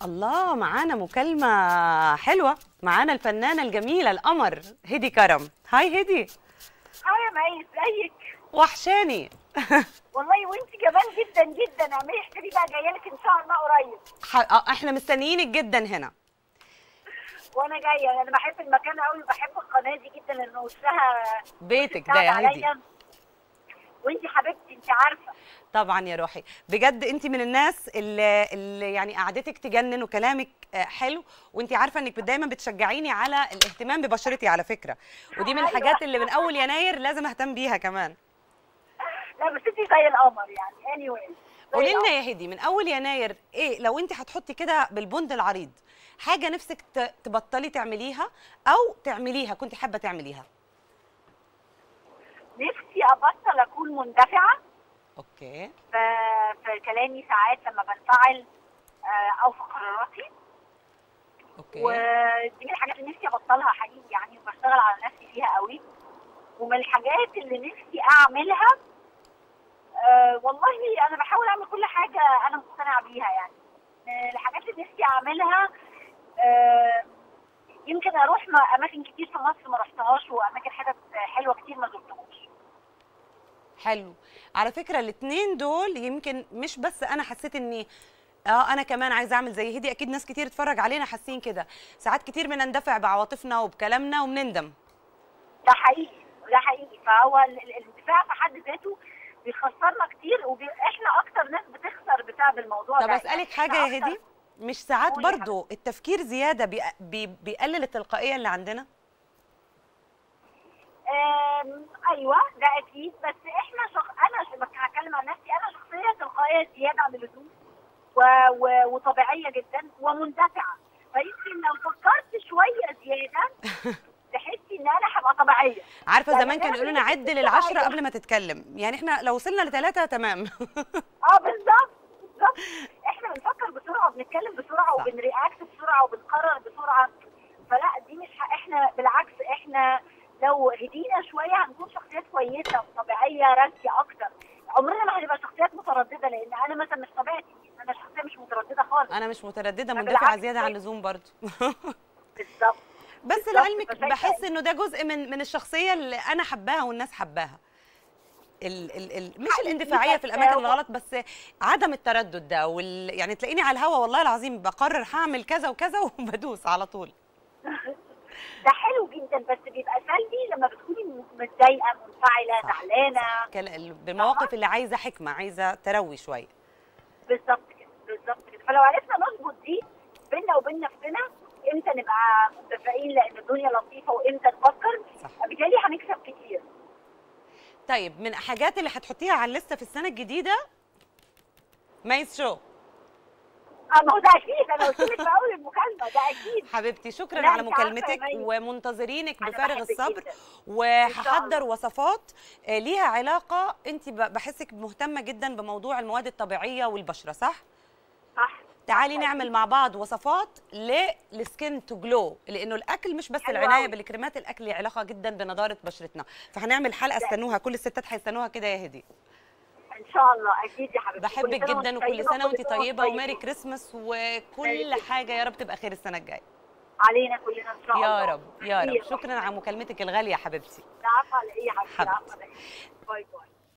الله معانا مكالمة حلوة معانا الفنانة الجميلة القمر هدي كرم هاي هدي اه يا مي ازيك وحشاني والله وانت كمان جدا جدا اعملي حسابي بقى جايه لك ان شاء الله قريب ح- آه، احنا مستنيينك جدا هنا وانا جايه انا بحب المكان قوي وبحب القناه دي جدا لان وشها بيتك ده بتاعت يا هدي عليا وانت حبيبتي انت عارفه طبعا يا روحي بجد انت من الناس اللي, اللي يعني قعدتك تجنن وكلامك آه، حلو وانت عارفه انك دايما بتشجعيني على الاهتمام ببشرتي على فكره ودي من أيوة. الحاجات اللي من اول يناير لازم اهتم بيها كمان لا بس انت زي القمر يعني اني anyway. زي قولي لنا القمر. يا هدي من اول يناير ايه لو انت هتحطي كده بالبند العريض حاجه نفسك ت- تبطلي تعمليها او تعمليها كنت حابه تعمليها نفسي ابطل اكون مندفعه اوكي في, في كلامي ساعات لما بنفعل آه، او في قراراتي اوكي ودي من الحاجات اللي نفسي ابطلها حقيقي يعني وبشتغل على نفسي فيها قوي ومن الحاجات اللي نفسي اعملها أه والله انا بحاول اعمل كل حاجه انا مقتنعه بيها يعني من الحاجات اللي نفسي اعملها أه يمكن اروح م- اماكن كتير في مصر ما رحتهاش واماكن حتت حلوه كتير ما زرتهاش حلو على فكره الاثنين دول يمكن مش بس انا حسيت اني اه انا كمان عايزه اعمل زي هدي اكيد ناس كتير اتفرج علينا حاسين كده ساعات كتير بنندفع بعواطفنا وبكلامنا وبنندم ده حقيقي ده حقيقي فهو ال- ال- الاندفاع في حد ذاته بيخسرنا كتير واحنا اكتر ناس بتخسر بسبب الموضوع طب ده اسالك يعني حاجه إحنا يا أكتر- هدي مش ساعات قولي يا برضو التفكير زياده بي بي بيقلل التلقائيه اللي عندنا آم، ايوه ده اكيد بس احنا شخ... انا ش... بس هتكلم عن نفسي انا شخصيه تلقائيه زياده عن اللزوم و... و... وطبيعيه جدا ومندفعه فيمكن لو فكرت شويه زياده تحسي ان انا هبقى طبيعيه عارفه يعني زمان كانوا أنا يقولوا لنا بحس عد إن للعشره أيوة. قبل ما تتكلم يعني احنا لو وصلنا لثلاثه تمام اه بالظبط بالظبط احنا بنفكر بسرعه وبنتكلم بسرعه صح. وبنرياكت بسرعه وبنقرر بسرعه فلا دي مش ح... احنا بالعكس احنا لو هدينا شويه هنكون شخصيات كويسه وطبيعيه راسيه اكتر عمرنا ما هنبقى شخصيات متردده لان انا مثلا مش طبيعتي انا شخصيه مش متردده خالص انا مش متردده ما مندفعه بالعكس. زياده عن اللزوم برضو بالظبط بس بالظبط، لعلمك فشايفة بحس انه ده جزء من من الشخصيه اللي انا حباها والناس حباها ال ال ال مش حقيقي، الاندفاعيه بس في الاماكن هو- الغلط بس عدم التردد ده وال يعني تلاقيني على الهوا والله العظيم بقرر هعمل كذا وكذا وبدوس على طول ده حلو جدا بس بيبقى سلبي لما بتكوني متضايقه منفعله صح، زعلانه كلا- بالمواقف اللي عايزه حكمه عايزه تروي شويه بالظبط كده بالظبط كده فلو عرفنا نظبط دي بينا وبين نفسنا امتى نبقى متفقين لان الدنيا لطيفه وامتى نفكر صح. بالتالي هنكسب كتير طيب من الحاجات اللي هتحطيها على الليسته في السنه الجديده مايز شو اه ما هو ده اكيد انا قلت لك في اول المكالمه ده اكيد حبيبتي شكرا لا، على أنت عارفة يا مكالمتك مي. ومنتظرينك أنا بفارغ بحبك الصبر جداً. وهحضر الله. وصفات آه، ليها علاقه انت ب- بحسك مهتمه جدا بموضوع المواد الطبيعيه والبشره صح صح تعالي صح. نعمل مع بعض وصفات للسكين تو جلو لانه الاكل مش بس حلو العنايه أوي. بالكريمات الاكل له علاقه جدا بنضاره بشرتنا فهنعمل حلقه استنوها كل الستات هيستنوها كده يا هدي ان شاء الله اكيد يا حبيبتي بحبك كل سنة جدا وأنت وكل طيبة، سنه وانت كل سنة طيبه وميري طيبة. كريسماس ميري وكل كريسماس. حاجه يا رب تبقى خير السنه الجايه علينا كلنا ان شاء الله يا رب يا رب خير. شكرا على مكالمتك الغاليه يا حبيبتي العفو على ايه يا حبيبتي حبيبتي. العفو على ايه باي باي